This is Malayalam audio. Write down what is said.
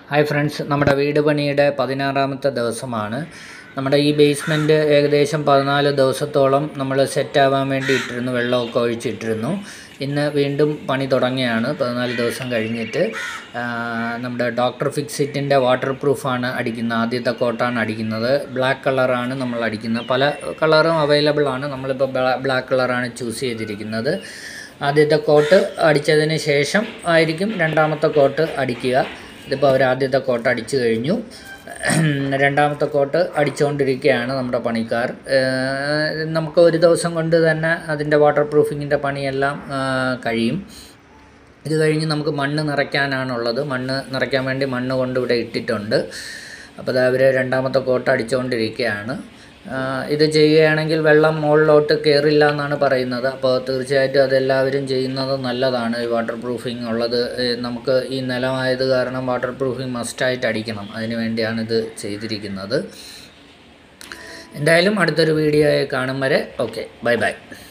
ഹായ് ഫ്രണ്ട്സ് നമ്മുടെ വീട് പണിയുടെ പതിനാറാമത്തെ ദിവസമാണ് നമ്മുടെ ഈ ബേസ്മെൻറ്റ് ഏകദേശം പതിനാല് ദിവസത്തോളം നമ്മൾ സെറ്റാവാൻ വേണ്ടി ഇട്ടിരുന്നു വെള്ളമൊക്കെ ഒഴിച്ചിട്ടിരുന്നു ഇന്ന് വീണ്ടും പണി തുടങ്ങിയാണ് പതിനാല് ദിവസം കഴിഞ്ഞിട്ട് ആ, നമ്മുടെ ഡോക്ടർ ഫിക്സിറ്റിൻ്റെ വാട്ടർ പ്രൂഫാണ് അടിക്കുന്നത് ആദ്യത്തെ കോട്ടാണ് അടിക്കുന്നത് ബ്ലാക്ക് കളറാണ് നമ്മൾ അടിക്കുന്നത് പല കളറും അവൈലബിൾ ആണ് നമ്മളിപ്പോൾ ബ്ലാക്ക് കളറാണ് ചൂസ് ചെയ്തിരിക്കുന്നത് ആദ്യത്തെ കോട്ട് അടിച്ചതിന് ശേഷം ആയിരിക്കും രണ്ടാമത്തെ കോട്ട് അടിക്കുക ഇതിപ്പോൾ അവർ ആദ്യത്തെ കോട്ട് അടിച്ചു കഴിഞ്ഞു രണ്ടാമത്തെ കോട്ട് അടിച്ചുകൊണ്ടിരിക്കുകയാണ് നമ്മുടെ പണിക്കാർ ഏഹ് നമുക്ക് ഒരു ദിവസം കൊണ്ട് തന്നെ അതിൻ്റെ വാട്ടർ പ്രൂഫിങ്ങിൻ്റെ പണിയെല്ലാം ആ, കഴിയും ഇത് കഴിഞ്ഞ് നമുക്ക് മണ്ണ് നിറയ്ക്കാനാണുള്ളത് മണ്ണ് നിറയ്ക്കാൻ വേണ്ടി മണ്ണ് കൊണ്ട് ഇവിടെ ഇട്ടിട്ടുണ്ട് അപ്പോൾ അത് അവർ രണ്ടാമത്തെ കോട്ട് അടിച്ചുകൊണ്ടിരിക്കുകയാണ് ആ, ഇത് ചെയ്യുകയാണെങ്കിൽ വെള്ളം മുകളിലോട്ട് കയറില്ല എന്നാണ് പറയുന്നത് അപ്പോൾ തീർച്ചയായിട്ടും അതെല്ലാവരും ചെയ്യുന്നത് നല്ലതാണ് ഈ വാട്ടർ പ്രൂഫിംഗ് ഉള്ളത് ഏ, നമുക്ക് ഈ നിലമായത് കാരണം വാട്ടർ പ്രൂഫിംഗ് മസ്റ്റായിട്ട് അടിക്കണം അതിന് വേണ്ടിയാണ് ഇത് ചെയ്തിരിക്കുന്നത് എന്തായാലും അടുത്തൊരു വീഡിയോ കാണും വരെ ഓക്കെ ബൈ ബൈ